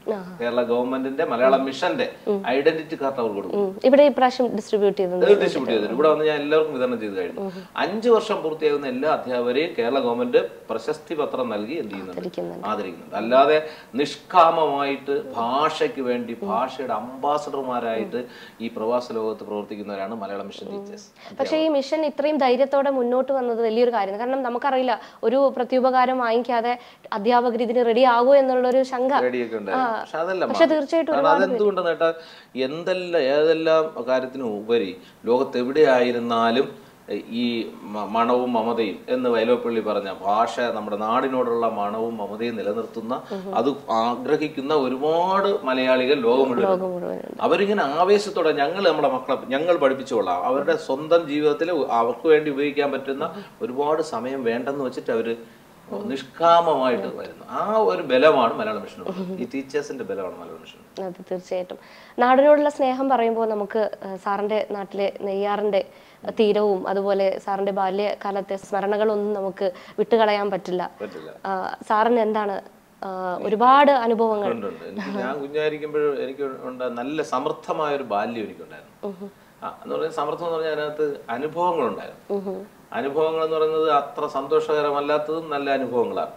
കേരള ഗവൺമെന്റിന്റെ മലയാളം മിഷന്റെ ഐഡന്റിറ്റി കാർഡ് അവർ കൊടുക്കും ഉം. ഇവിടെ ഇപ്രാവശ്യം ഡിസ്ട്രിബ്യൂട്ട് ചെയ്തത് ഇത് ഡിസ്ട്രിബ്യൂട്ട് ചെയ്തിട്ട് ഇവിടെ വന്ന് ഞാൻ എല്ലാവർക്കും വിതരണം ചെയ്ത് കഴിഞ്ഞു അഞ്ചു വർഷം പൂർത്തിയാകുന്ന എല്ലാ അധ്യാപകരെയും കേരള ഗവൺമെന്റ് പ്രശസ്തി പത്രം നൽകി എന്ത് ചെയ്യുന്നുണ്ട് ഇരിക്കുന്നുണ്ട്. ആദരിക്കുന്നുണ്ട് അല്ലാതെ നിഷ്കാമമായിട്ട് ഭാഷയ്ക്ക് വേണ്ടി ഭാഷയുടെ അംബാസഡർമാരായിട്ട് ഈ പ്രവാസ ലോകത്ത് പ്രവർത്തിക്കുന്നവരാണ് മലയാളം മിഷൻ ടീച്ചേഴ്സ് പക്ഷേ ഈ മിഷൻ ഇത്രയും ധൈര്യത്തോടെ മുന്നോട്ട് വന്നത് വലിയൊരു കാര്യമാണ് കാരണം നമുക്കറിയില്ല ഒരു പ്രത്യുപകാരം വാങ്ങിക്കാതെ അധ്യാപകർ ഇതിന് റെഡി ആകുമോ എന്നുള്ളൊരു ശങ്ക പേടിയൊക്കെ ഉണ്ടായിരുന്നു പക്ഷെ അതല്ല പക്ഷെ മാറി. തീർച്ചയായിട്ടും കാരണം അതെന്തുകൊണ്ടെന്ന് കേട്ടാൽ എന്തെല്ലാം ഏതെല്ലാം കാര്യത്തിനും ഉപരി ലോകത്ത് എവിടെയായിരുന്നാലും ഈ മ- മണവും മമതയും എന്ന് വയലോപ്പള്ളി പറഞ്ഞ ഭാഷ നമ്മുടെ നാടിനോടുള്ള മണവും മമതയും നിലനിർത്തുന്ന അത് ആഗ്രഹിക്കുന്ന ഒരുപാട് മലയാളികൾ ലോകം മുഴുവൻ ലോകം മുഴുവൻ അവരിങ്ങനെ ആവേശത്തോടെ ഞങ്ങൾ നമ്മുടെ മക്കളെ ഞങ്ങൾ പഠിപ്പിച്ചുകൊള്ളാം അവരുടെ സ്വന്തം ജീവിതത്തിൽ അവർക്ക് വേണ്ടി ഉപയോഗിക്കാൻ പറ്റുന്ന ഒരുപാട് സമയം വേണ്ടെന്ന് വെച്ചിട്ട് അവര് നിഷ്കാമമായിട്ട് വരുന്നു ആ ഒരു ബലമാണ് മലയാള മിഷൻ ഈ ടീച്ചേഴ്സിന്റെ ബലമാണ് മലയാള മിഷൻ അത് തീർച്ചയായിട്ടും നാടിനോടുള്ള സ്നേഹം പറയുമ്പോൾ നമുക്ക് ആ, സാറിന്റെ നാട്ടിലെ നെയ്യാറിന്റെ തീരവും അതുപോലെ സാറിന്റെ ബാല്യകാലത്തെ സ്മരണകളൊന്നും നമുക്ക് വിട്ടുകളയാൻ പറ്റില്ല പറ്റില്ല ആ, സാറിന് എന്താണ് ആ, ഒരുപാട് അനുഭവങ്ങൾ ഉണ്ട് ഉണ്ട്. എനിക്ക് ഞാൻ കുഞ്ഞായിരിക്കുമ്പോഴും എനിക്ക് ഉണ്ട് നല്ല സമൃദ്ധമായ ഒരു ബാല്യം എനിക്കുണ്ടായിരുന്നു ആ എന്ന് പറഞ്ഞാൽ സമൃദ്ധം എന്ന് പറഞ്ഞാൽ അതിനകത്ത് അനുഭവങ്ങളുണ്ടായിരുന്നു അനുഭവങ്ങൾ എന്ന് പറയുന്നത് അത്ര സന്തോഷകരമല്ലാത്തതും നല്ല അനുഭവങ്ങളാണ്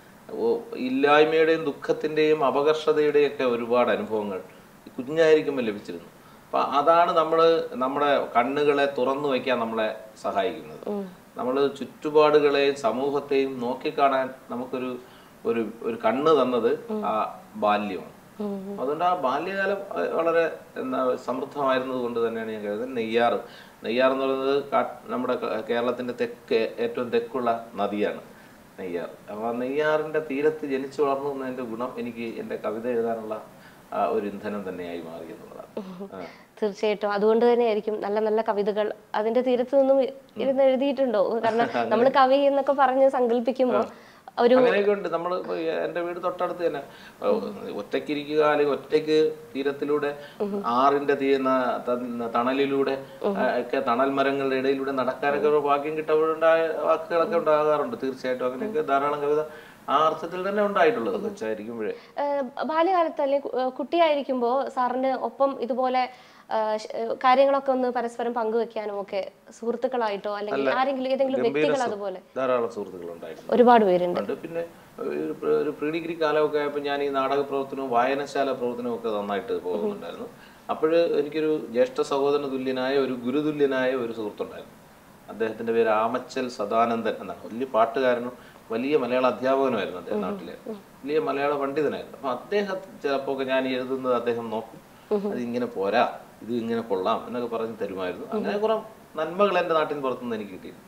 ഓ ഇല്ലായ്മയുടെയും ദുഃഖത്തിന്റെയും അപകർഷതയുടെയും ഒക്കെ ഒരുപാട് അനുഭവങ്ങൾ ഈ കുഞ്ഞായിരിക്കുമ്പോൾ ലഭിച്ചിരുന്നു അപ്പൊ അതാണ് നമ്മൾ നമ്മുടെ കണ്ണുകളെ തുറന്നു വയ്ക്കാൻ നമ്മളെ സഹായിക്കുന്നത് നമ്മൾ ചുറ്റുപാടുകളെയും സമൂഹത്തെയും നോക്കിക്കാണാൻ നമുക്കൊരു ഒരു ഒരു കണ്ണ് തന്നത് ആ ബാല്യമാണ് അതുകൊണ്ട് ആ ബാല്യകാലം അഹ് വളരെ എന്താ സമൃദ്ധമായിരുന്നത് കൊണ്ട് തന്നെയാണ് ഞാൻ കരുതുന്നത് നെയ്യാറ് നെയ്യാർ എന്ന് പറയുന്നത് കാ- നമ്മുടെ ക- കേരളത്തിന്റെ തെക്ക് ഏറ്റവും തെക്കുള്ള നദിയാണ് നെയ്യാർ അപ്പൊ ആ നെയ്യാറിന്റെ തീരത്ത് ജനിച്ചു വളർന്നു എന്നതിന്റെ ഗുണം എനിക്ക് എന്റെ കവിത എഴുതാനുള്ള ആ ഒരു ഇന്ധനം തന്നെയായി മാറി എന്നുള്ളതാണ് ആ. തീർച്ചയായിട്ടും അതുകൊണ്ട് തന്നെയായിരിക്കും നല്ല നല്ല കവിതകൾ അതിന്റെ തീരത്ത് നിന്നും ഇരുന്ന് എഴുതിയിട്ടുണ്ടോ കാരണം നമ്മൾ കവി എന്നൊക്കെ പറഞ്ഞ് സങ്കല്പിക്കുമ്പോൾ ഒരു അങ്ങനെയൊക്കെ ഉണ്ട് നമ്മൾ എന്റെ വീട് തൊട്ടടുത്ത് തന്നെ ഒറ്റയ്ക്കിരിക്കുക അല്ലെങ്കിൽ ഒറ്റയ്ക്ക് തീരത്തിലൂടെ ആറിന്റെ തീ ന- ത- തണലിലൂടെ ആ, ഒക്കെ തണൽ മരങ്ങളുടെ ഇടയിലൂടെ നടക്കാനൊക്കെ ഒരു ഭാഗ്യം കിട്ടുമ്പോഴുണ്ടായ വാക്കുകളൊക്കെ ഉണ്ടാകാറുണ്ട് തീർച്ചയായിട്ടും അങ്ങനെയൊക്കെ ധാരാളം കവിത ആ അർത്ഥത്തിൽ തന്നെ ഉണ്ടായിട്ടുള്ളത് കൊച്ചായിരിക്കുമ്പോഴേ ഏഹ് ബാല്യകാലത്ത് അല്ലെങ്കിൽ കു- ഏഹ് കുട്ടിയായിരിക്കുമ്പോൾ സാറിന് ഒപ്പം ഇതുപോലെ ഏഹ് ശ- ഏഹ് കാര്യങ്ങളൊക്കെ ഒന്ന് പരസ്പരം പങ്കുവെക്കാനും ഒക്കെ സുഹൃത്തുക്കളായിട്ടോ അല്ലെങ്കിൽ ആരെങ്കിലും ഏതെങ്കിലും വ്യക്തികൾ അതുപോലെ ധാരാളം സുഹൃത്തുക്കൾ ഉണ്ടായിട്ടുണ്ട് ഒരുപാട് പേരുണ്ട് ഉണ്ട് പിന്നെ ഒരു പ്ര- ഒരു പ്രീ ഡിഗ്രി കാലമൊക്കെ ആയപ്പോൾ ഞാൻ ഈ നാടക പ്രവർത്തനവും വായനശാല പ്രവർത്തനവും ഒക്കെ നന്നായിട്ട് പോകുന്നുണ്ടായിരുന്നു അപ്പോൾ എനിക്കൊരു ജ്യേഷ്ഠ സഹോദരന് തുല്യനായ ഒരു ഗുരുതുല്യനായ ഒരു സുഹൃത്തുണ്ടായിരുന്നു അദ്ദേഹത്തിന്റെ പേര് ആമച്ചൽ സദാനന്ദൻ എന്നാണ് വലിയ പാട്ടുകാരനും വലിയ മലയാള അധ്യാപകനുമായിരുന്നു അദ്ദേഹം നാട്ടിലെ വലിയ മലയാള പണ്ഡിതനായിരുന്നു അപ്പൊ അദ്ദേഹം ചിലപ്പോ ഒക്കെ ഞാൻ ഈ എഴുതുന്നത് അദ്ദേഹം നോക്കും അത് ഇങ്ങനെ പോരാ ഇത് ഇങ്ങനെ കൊള്ളാം എന്നൊക്കെ പറഞ്ഞ് തരുമായിരുന്നു അങ്ങനെ കുറെ നന്മകൾ എന്റെ നാട്ടിൻ പുറത്തുനിന്ന് എനിക്ക് കിട്ടി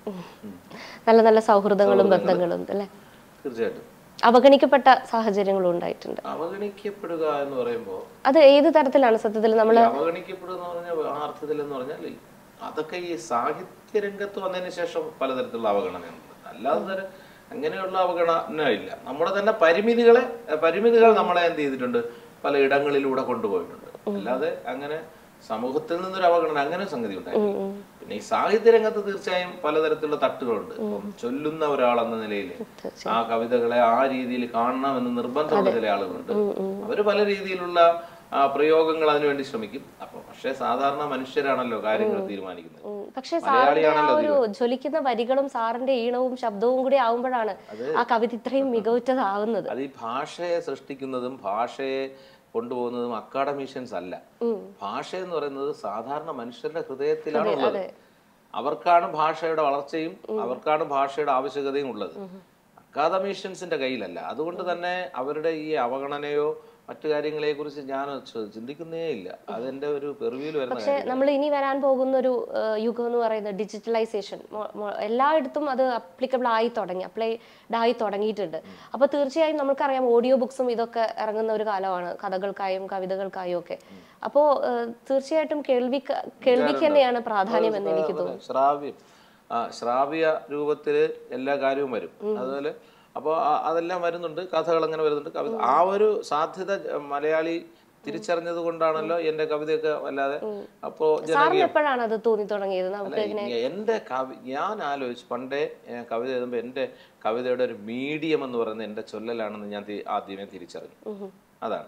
നല്ല നല്ല സൗഹൃദങ്ങളും ബന്ധങ്ങളും അല്ലെ തീർച്ചയായിട്ടും അവഗണിക്കപ്പെട്ട സാഹചര്യങ്ങളും ഉണ്ടായിട്ടുണ്ട് അവഗണിക്കപ്പെടുക എന്ന് പറയുമ്പോൾ അത് ഏത് തരത്തിലാണ് സത്യത്തിൽ നമ്മൾ അവഗണിക്കപ്പെടുക എന്ന് പറഞ്ഞാൽ ആ അർത്ഥത്തിൽ എന്ന് പറഞ്ഞാൽ അതൊക്കെ ഈ സാഹിത്യ രംഗത്ത് വന്നതിന് ശേഷം പലതരത്തിലുള്ള അവഗണനയുണ്ട് അല്ലാതെ തരം അങ്ങനെയുള്ള അവഗണന ഇല്ല നമ്മുടെ തന്നെ പരിമിതികളെ പരിമിതികൾ നമ്മളെ എന്ത് ചെയ്തിട്ടുണ്ട് പല ഇടങ്ങളിലൂടെ കൊണ്ടുപോയിട്ടുണ്ട് അല്ലാതെ അങ്ങനെ സമൂഹത്തിൽ നിന്നൊരു അവഗണന അങ്ങനെ സംഗതി ഉണ്ടായിട്ടില്ല പിന്നെ ഈ സാഹിത്യ രംഗത്ത് തീർച്ചയായും പലതരത്തിലുള്ള തട്ടുകളുണ്ട് ഇപ്പം ചൊല്ലുന്ന ഒരാളെന്ന നിലയിൽ ആ കവിതകളെ ആ രീതിയിൽ കാണണമെന്ന് നിർബന്ധമുള്ള ചില ആളുകളുണ്ട് അവര് പല രീതിയിലുള്ള ആ, പ്രയോഗങ്ങൾ അതിനുവേണ്ടി ശ്രമിക്കും അപ്പൊ പക്ഷേ സാധാരണ മനുഷ്യരാണല്ലോ കാര്യങ്ങൾ തീരുമാനിക്കുന്നത് ഉം. പക്ഷെ സാറിന്റെ ആ മലയാളിയാണല്ലോ ഒരു ജ്വലിക്കുന്ന വരികളും സാറിന്റെ ഈണവും ശബ്ദവും കൂടി ആവുമ്പോഴാണ് ആ കവിത ഇത്രയും മികവുറ്റതാവുന്നത് അത് ഈ ഭാഷയെ സൃഷ്ടിക്കുന്നതും ഭാഷയെ കൊണ്ടുപോകുന്നതും അക്കാഡമീഷ്യൻസ് അല്ല ഭാഷ എന്ന് പറയുന്നത് സാധാരണ മനുഷ്യരുടെ ഹൃദയത്തിലാണ് ഉള്ളത് അവർക്കാണ് ഭാഷയുടെ വളർച്ചയും അവർക്കാണ് ഭാഷയുടെ ആവശ്യകതയും ഉള്ളത് അക്കാദമീഷ്യൻസിന്റെ കയ്യിലല്ല അതുകൊണ്ട് തന്നെ അവരുടെ ഈ അവഗണനയോ മറ്റു കാര്യങ്ങളെ കുറിച്ച് ഞാൻ ചി- ചിന്തിക്കുന്നേ ഇല്ല അതെന്റെ ഒരു പെറുവിയിൽ വരുന്ന പക്ഷെ കാര്യം നമ്മൾ ഇനി വരാൻ പോകുന്ന ഒരു ഏഹ്, യുഗം എന്ന് പറയുന്നത് ഡിജിറ്റലൈസേഷൻ എല്ലായിടത്തും അത് അപ്ലിക്കബിൾ ആയി തുടങ്ങി അപ്ലൈഡ് ആയി തുടങ്ങിയിട്ടുണ്ട് അപ്പോൾ തീർച്ചയായും നമുക്കറിയാം ഓഡിയോ ബുക്സും ഇതൊക്കെ ഇറങ്ങുന്ന ഒരു കാലമാണ് കഥകൾക്കായും കവിതകൾക്കായും ഒക്കെ അപ്പോൾ തീർച്ചയായിട്ടും കേൾവി കേൾവിക്ക് തന്നെയാണ് പ്രാധാന്യം എന്ന് എനിക്ക് തോന്നുന്നു ശ്രാവ്യം ആ ശ്രാവ്യ രൂപത്തില് എല്ലാ കാര്യവും വരും അതുപോലെ അപ്പോൾ അതെല്ലാം വരുന്നുണ്ട് കഥകൾ അങ്ങനെ വരുന്നുണ്ട് കവിത ആ ഒരു സാധ്യത ജ- മലയാളി തിരിച്ചറിഞ്ഞത് കൊണ്ടാണല്ലോ എന്റെ കവിതയൊക്കെ വല്ലാതെ അപ്പോ സാറിന് എപ്പോഴാണ് അത് തോന്നി തുടങ്ങിയത് നമുക്ക് അല്ല, എന്റെ കവി ഞാൻ ആലോചിച്ച് പണ്ടേ ഏ, കവിത എഴുതുമ്പോൾ എന്റെ കവിതയുടെ ഒരു മീഡിയം എന്ന് പറയുന്നത് എന്റെ ചൊല്ലലാണെന്ന് ഞാൻ തി- ആദ്യമേ തിരിച്ചറിഞ്ഞു അതാണ്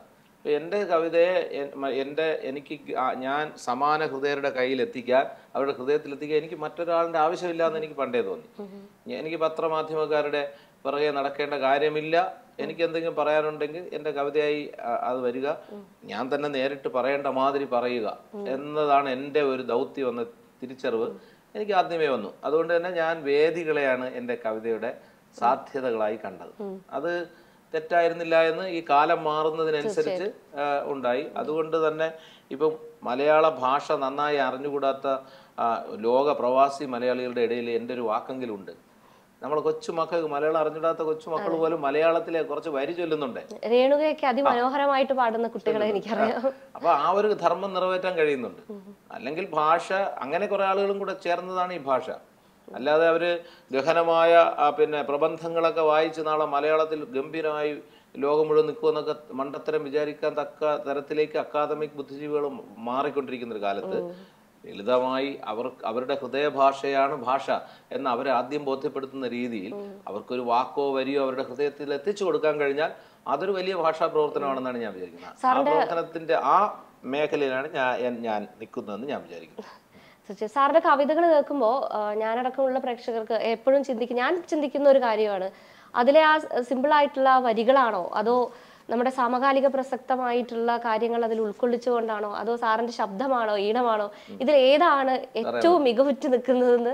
ഇപ്പൊ എൻ്റെ കവിതയെ എൻ- മ- എൻ്റെ എനിക്ക് ആ- ഞാൻ സമാന ഹൃദയരുടെ കയ്യിൽ എത്തിക്കാൻ അവരുടെ ഹൃദയത്തിൽ എത്തിക്കാൻ എനിക്ക് മറ്റൊരാളുടെ ആവശ്യമില്ല എന്ന് എനിക്ക് പണ്ടേ തോന്നി ഞാൻ- എനിക്ക് പത്രമാധ്യമക്കാരുടെ പിറകെ നടക്കേണ്ട കാര്യമില്ല എനിക്ക് എന്തെങ്കിലും പറയാനുണ്ടെങ്കിൽ എൻ്റെ കവിതയായി ആ, അത് വരിക ഞാൻ തന്നെ നേരിട്ട് പറയേണ്ട മാതിരി പറയുക എന്നതാണ് എൻ്റെ ഒരു ദൗത്യം എന്ന തിരിച്ചറിവ് എനിക്ക് ആദ്യമേ വന്നു അതുകൊണ്ട് തന്നെ ഞാൻ വേദികളെയാണ് എൻ്റെ കവിതയുടെ സാധ്യതകളായി കണ്ടത് അത് തെറ്റായിരുന്നില്ല എന്ന് ഈ കാലം മാറുന്നതിനനുസരിച്ച് ആ, ഉണ്ടായി അതുകൊണ്ട് തന്നെ ഇപ്പം മലയാള ഭാഷ നന്നായി അറിഞ്ഞുകൂടാത്ത ആ, ലോക പ്രവാസി മലയാളികളുടെ ഇടയിൽ എൻ്റെ ഒരു വാക്കെങ്കിലും ഉണ്ട് നമ്മൾ കൊച്ചുമക്കൾക്ക് മലയാളം അറിഞ്ഞിടാത്ത കൊച്ചുമക്കൾ പോലും മലയാളത്തിലെ കുറച്ച് വരി ചൊല്ലുന്നുണ്ട് രേണുകയൊക്കെ അതിമനോഹരമായിട്ട് പാടുന്ന കുട്ടികളെ എനിക്കറിയാം അപ്പൊ ആ ഒരു ധർമ്മം നിറവേറ്റാൻ കഴിയുന്നുണ്ട് അല്ലെങ്കിൽ ഭാഷ അങ്ങനെ കുറെ ആളുകളും കൂടെ ചേർന്നതാണ് ഈ ഭാഷ അല്ലാതെ അവര് ഗഹനമായ ആ, പിന്നെ പ്രബന്ധങ്ങളൊക്കെ വായിച്ച് നാളെ മലയാളത്തിൽ ഗംഭീരമായി ലോകം മുഴുവൻ നിൽക്കുമെന്നൊക്കെ മണ്ടത്തരം വിചാരിക്കാൻ തക്ക തരത്തിലേക്ക് അക്കാദമിക് ബുദ്ധിജീവികൾ മാറിക്കൊണ്ടിരിക്കുന്ന ഒരു കാലത്ത് ലളിതമായി അവർ അവരുടെ ഹൃദയഭാഷയാണ് ഭാഷ എന്ന് അവരെ ആദ്യം ബോധ്യപ്പെടുത്തുന്ന രീതിയിൽ അവർക്കൊരു വാക്കോ വരിയോ അവരുടെ ഹൃദയത്തിൽ എത്തിച്ചു കൊടുക്കാൻ കഴിഞ്ഞാൽ അതൊരു വലിയ ഭാഷാ പ്രവർത്തനമാണെന്നാണ് ഞാൻ വിചാരിക്കുന്നത് ആ പ്രവർത്തനത്തിന്റെ ആ മേഖലയിലാണ് ഞാൻ ഞാൻ നിൽക്കുന്നതെന്ന് ഞാൻ വിചാരിക്കുന്നു തീർച്ചയായും സാറിന്റെ കവിതകൾ കേൾക്കുമ്പോൾ ഞാനടക്കമുള്ള പ്രേക്ഷകർക്ക് എപ്പോഴും ചിന്തിക്കും ഞാൻ ചിന്തിക്കുന്ന ഒരു കാര്യമാണ് അതിലെ ആ സിമ്പിൾ ആയിട്ടുള്ള വരികളാണോ അതോ നമ്മുടെ സമകാലിക പ്രസക്തമായിട്ടുള്ള കാര്യങ്ങൾ അതിൽ ഉൾക്കൊള്ളിച്ചുകൊണ്ടാണോ അതോ സാറിന്റെ ശബ്ദമാണോ ഈണമാണോ ഇതിൽ ഏതാണ് ഏറ്റവും മികവുറ്റ് നിൽക്കുന്നതെന്ന്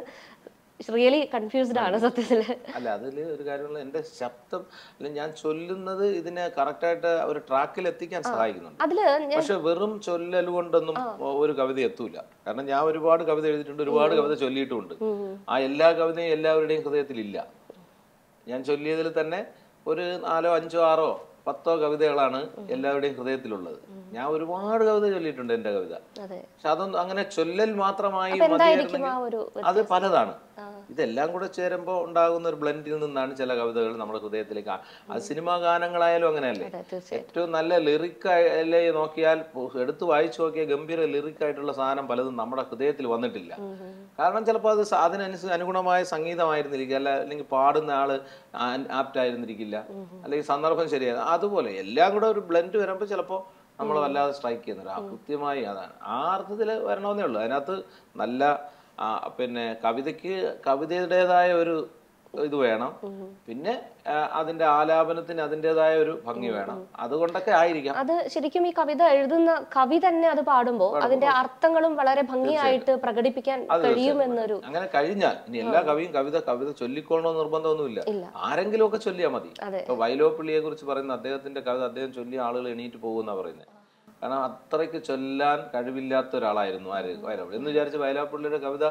റിയലി കൺഫ്യൂസ്ഡ് ആണ് സത്യത്തില് അല്ല അതിൽ ഒരു കാര്യമുള്ള എൻ്റെ ശബ്ദം അല്ലെങ്കിൽ ഞാൻ ചൊല്ലുന്നത് ഇതിനെ കറക്റ്റായിട്ട് ഒരു ട്രാക്കിൽ എത്തിക്കാൻ സഹായിക്കുന്നുണ്ട് അതില് ഞാൻ പക്ഷെ വെറും ചൊല്ലൽ കൊണ്ടൊന്നും ഒരു കവിത എത്തൂല കാരണം ഞാൻ ഒരുപാട് കവിത എഴുതിയിട്ടുണ്ട് ഒരുപാട് കവിത ചൊല്ലിയിട്ടുമുണ്ട് ആ എല്ലാ കവിതയും എല്ലാവരുടെയും ഹൃദയത്തിലില്ല ഞാൻ ചൊല്ലിയതിൽ തന്നെ ഒരു നാലോ അഞ്ചോ ആറോ പത്തോ കവിതകളാണ് എല്ലാവരുടെയും ഹൃദയത്തിലുള്ളത് ഞാൻ ഒരുപാട് കവിത ചൊല്ലിയിട്ടുണ്ട് എൻ്റെ കവിത അതെ പക്ഷെ അതൊന്നും അങ്ങനെ ചൊല്ലൽ മാത്രമായി എന്തായിരിക്കും ആ മതിയായിരുന്നെങ്കിൽ ഒരു അത് പലതാണ് ഇതെല്ലാം കൂടെ ചേരുമ്പോൾ ഉണ്ടാകുന്ന ഒരു ബ്ലെൻഡിൽ നിന്നാണ് ചില കവിതകൾ നമ്മുടെ ഹൃദയത്തിലേക്ക് ആ- അത് സിനിമാ ഗാനങ്ങളായാലും അങ്ങനെയല്ലേ അതെ തീർച്ചയായും ഏറ്റവും നല്ല ലിറിക് അല്ലേ നോക്കിയാൽ പു- എടുത്ത് വായിച്ചു നോക്കിയ ഗംഭീര ലിറിക് ആയിട്ടുള്ള സാധനം പലതും നമ്മുടെ ഹൃദയത്തിൽ വന്നിട്ടില്ല കാരണം ചിലപ്പോൾ അത് സ- അതിനനുസരിച്ച് അനുഗുണമായ സംഗീതമായിരുന്നിരിക്കുക അല്ല അല്ലെങ്കിൽ പാടുന്ന ആള് ആപ്റ്റ് ആയിരുന്നിരിക്കില്ല അല്ലെങ്കിൽ സന്ദർഭം ശരിയായിരുന്നു അതുപോലെ എല്ലാം കൂടെ ഒരു ബ്ലെൻഡ് വരുമ്പോൾ ചിലപ്പോൾ നമ്മൾ വല്ലാതെ സ്ട്രൈക്ക് ചെയ്യുന്നില്ല ആ കൃത്യമായി അതാണ് ആ അർത്ഥത്തിൽ വരണമെന്നേ ഉള്ളൂ അതിനകത്ത് നല്ല ആ, പിന്നെ കവിതയ്ക്ക് കവിതയുടേതായ ഒരു ഇത് വേണം പിന്നെ ആ, അതിന്റെ ആലാപനത്തിന് അതിൻ്റെതായ ഒരു ഭംഗി വേണം അതുകൊണ്ടൊക്കെ ആയിരിക്കാം അത് ശരിക്കും ഈ കവിത എഴുതുന്ന കവി തന്നെ അത് പാടുമ്പോൾ അതിന്റെ അർത്ഥങ്ങളും വളരെ ഭംഗിയായിട്ട് പ്രകടിപ്പിക്കാൻ കഴിയുമെന്നൊരു അങ്ങനെ കഴിഞ്ഞാൽ ഇനി എല്ലാ കവിയും കവിത കവിത ചൊല്ലിക്കൊള്ളണമെന്ന് നിർബന്ധമൊന്നുമില്ല ഇല്ല. ആരെങ്കിലും ഒക്കെ ചൊല്ലിയാൽ മതി അതെ. ഇപ്പൊ വൈലോപ്പിള്ളിയെ കുറിച്ച് പറയുന്ന അദ്ദേഹത്തിന്റെ കവിത അദ്ദേഹം ചൊല്ലിയ ആളുകൾ എണീറ്റ് പോകുന്ന പറയുന്നത് കാരണം അത്രയ്ക്ക് ചൊല്ലാൻ കഴിവില്ലാത്ത ഒരാളായിരുന്നു ആര് വയലോപ്പിള്ളി എന്ന് വിചാരിച്ച് വയലോപ്പിള്ളിയുടെ കവിത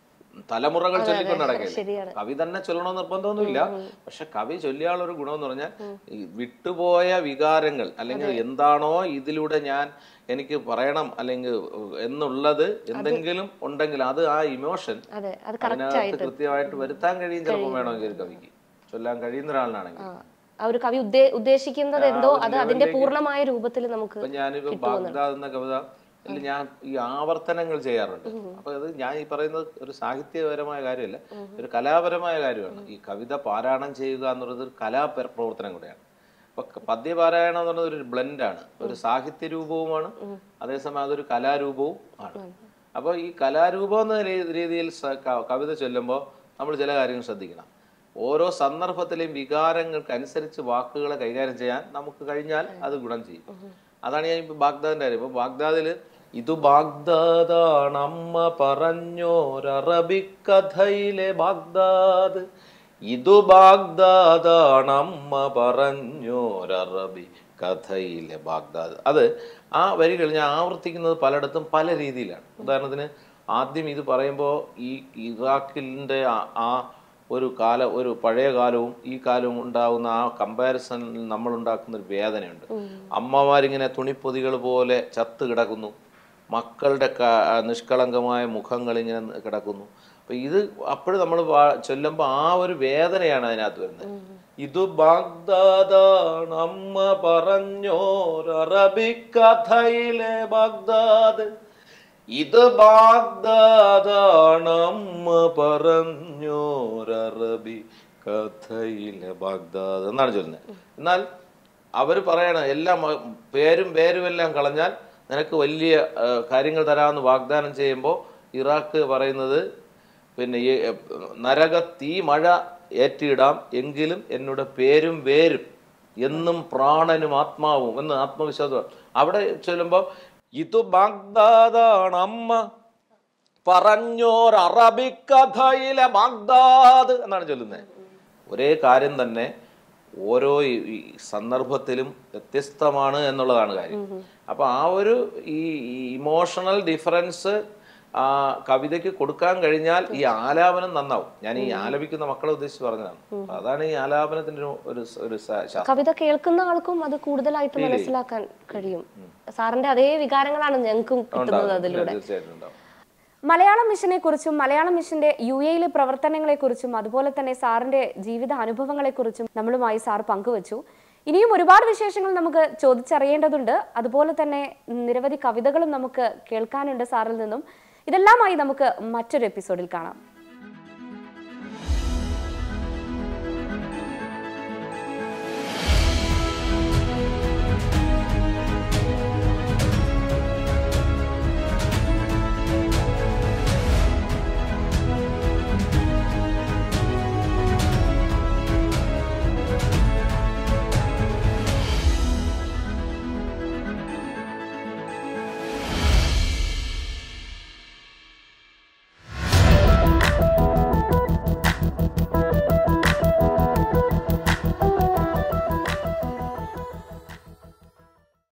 തലമുറകൾ ചൊല്ലിക്കൊണ്ട് നടക്കില്ല ശരിയാണ് കവി തന്നെ ചൊല്ലണമെന്ന് നിർബന്ധമൊന്നുമില്ല പക്ഷെ കവി ചൊല്ലിയാളൊരു ഒരു ഗുണം എന്ന് പറഞ്ഞാൽ ഈ വിട്ടുപോയ വികാരങ്ങൾ അല്ലെങ്കിൽ എന്താണോ ഇതിലൂടെ ഞാൻ എനിക്ക് പറയണം അല്ലെങ്കിൽ എന്നുള്ളത് എന്തെങ്കിലും ഉണ്ടെങ്കിൽ അത് ആ ഇമോഷൻ അതെ അത് കറക്റ്റ് അതിനകത്ത് ആയിട്ട് കൃത്യമായിട്ട് വരുത്താൻ കഴിയും ചിലപ്പോൾ വേണമെങ്കിൽ ഒരു കവിക്ക് ചൊല്ലാൻ കഴിയുന്ന ഒരാളിനാണെങ്കിൽ ആ, ആ ഒരു കവി ഉദ്ദേ ഉദ്ദേശിക്കുന്നത് എന്തോ അത് അതിന്റെ പൂർണ്ണമായ രൂപത്തിൽ നമുക്ക് ഇപ്പൊ ഞാനിപ്പോ ബാഗ്ദാദ് എന്ന കവിത അതിൽ ഞാൻ ഈ ആവർത്തനങ്ങൾ ചെയ്യാറുണ്ട് അപ്പൊ അത് ഞാൻ ഈ പറയുന്നത് ഒരു സാഹിത്യപരമായ കാര്യമല്ല ഒരു കലാപരമായ കാര്യമാണ് ഈ കവിത പാരായണം ചെയ്യുക എന്നുള്ളത് ഒരു കലാ പ്ര- പ്രവർത്തനം കൂടെയാണ് അപ്പൊ ക- പദ്യപാരായണം എന്ന് പറയുന്നത് ഒരു ബ്ലെൻഡാണ് ഒരു സാഹിത്യ രൂപവുമാണ് അതേസമയം അതൊരു കലാരൂപവും ആണ് അപ്പോൾ ഈ കലാരൂപം എന്ന രീ- രീതിയിൽ സ- ക- കവിത ചൊല്ലുമ്പോൾ നമ്മൾ ചില കാര്യങ്ങൾ ശ്രദ്ധിക്കണം ഓരോ സന്ദർഭത്തിലെയും വികാരങ്ങൾക്ക് അനുസരിച്ച് വാക്കുകളെ കൈകാര്യം ചെയ്യാൻ നമുക്ക് കഴിഞ്ഞാൽ അത് ഗുണം ചെയ്യും അതാണ് ഞാൻ ഇപ്പൊ ബാഗ്ദാദിന്റെ കാര്യം ഇപ്പൊ ബാഗ്ദാദില് ഇതു ബാഗ്ദാദാണ് അമ്മ പറഞ്ഞോരറബിക്കഥയിലെ ബാഗ്ദാദ് ഇതു ബാഗ്ദാദാണ് അമ്മ പറഞ്ഞോരറബി കഥയിലെ ബാഗ്ദാദ് അത് ആ വരികൾ ഞാൻ ആവർത്തിക്കുന്നത് പലയിടത്തും പല രീതിയിലാണ് ഉദാഹരണത്തിന് ആദ്യം ഇത് പറയുമ്പോൾ ഈ ഇറാഖിൻ്റെ ആ- ആ ഒരു കാല ഒരു പഴയ കാലവും ഈ കാലവും ഉണ്ടാകുന്ന ആ കമ്പാരിസൺ നമ്മൾ ഉണ്ടാക്കുന്ന ഒരു വേദനയുണ്ട് അമ്മമാരിങ്ങനെ തുണിപ്പൊതികൾ പോലെ ചത്ത് കിടക്കുന്നു മക്കളുടെ ക- നിഷ്കളങ്കമായ മുഖങ്ങൾ ഇങ്ങനെ കിടക്കുന്നു അപ്പൊ ഇത് അപ്പോഴും നമ്മൾ ചൊല്ലുമ്പോൾ ആ ഒരു വേദനയാണ് അതിനകത്ത് വരുന്നത് ഇത് ബാഗ്ദാദാണ് അമ്മ പറഞ്ഞോരറബിക്കഥയിലെ ബാഗ്ദാദ് ഇത് ബാഗ്ദാദാണ് അമ്മ പറഞ്ഞോരറബി കഥയിലെ ബാഗ്ദാദ് എന്നാണ് ചൊല്ലുന്നത് എന്നാൽ അവർ പറയണം എല്ലാം മ- പേരും പേരും എല്ലാം കളഞ്ഞാൽ നിനക്ക് വലിയ ആ, കാര്യങ്ങൾ തരാമെന്ന് വാഗ്ദാനം ചെയ്യുമ്പോൾ ഇറാഖ് പറയുന്നത് പിന്നെ ഈ എ, നരക തീ മഴ ഏറ്റിയിടാം എങ്കിലും എന്നോട് പേരും വേരും എന്നും പ്രാണനും ആത്മാവും എന്ന് ആത്മവിശ്വാസം അവിടെ ചൊല്ലുമ്പോൾ ഇത് ബാഗ്ദാദാണ് അമ്മ പറഞ്ഞോർ അറബിക്കഥയിലെ ബാഗ്ദാദ് എന്നാണ് ചൊല്ലുന്നത് ഒരേ കാര്യം തന്നെ ഓരോ ഈ- ഈ സന്ദർഭത്തിലും വ്യത്യസ്തമാണ് എന്നുള്ളതാണ് കാര്യം അപ്പൊ ആ ഒരു ഈ ഇമോഷണൽ ഡിഫറൻസ് ആ കവിതയ്ക്ക് കൊടുക്കാൻ കഴിഞ്ഞാൽ ഈ ആലാപനം നന്നാവും ഞാൻ ഈ ആലപിക്കുന്ന മക്കളെ ഉദ്ദേശിച്ച് പറഞ്ഞതാണ് അപ്പൊ അതാണ് ഈ ആലാപനത്തിന്റെ ഒരു- ഒരു സ- ഒരു സ- ശാസ്ത്രം കവിത കേൾക്കുന്ന ആൾക്കും അത് കൂടുതലായിട്ട് മനസ്സിലാക്കാൻ കഴിയും സാറിന്റെ അതേ വികാരങ്ങളാണ് ഞങ്ങൾക്കും കിട്ടുന്നത് അതിലൂടെ തീർച്ചയായിട്ടും ഉണ്ടാവും മലയാളം മിഷനെ കുറിച്ചും മലയാളം മിഷന്റെ യു എയിലെ പ്രവർത്തനങ്ങളെക്കുറിച്ചും അതുപോലെ തന്നെ സാറിന്റെ ജീവിത അനുഭവങ്ങളെക്കുറിച്ചും നമ്മളുമായി സാർ പങ്കുവച്ചു ഇനിയും ഒരുപാട് വിശേഷങ്ങൾ നമുക്ക് ചോദിച്ചറിയേണ്ടതുണ്ട് അതുപോലെ തന്നെ നിരവധി കവിതകളും നമുക്ക് കേൾക്കാനുണ്ട് സാറിൽ നിന്നും ഇതെല്ലാമായി നമുക്ക് മറ്റൊരു എപ്പിസോഡിൽ കാണാം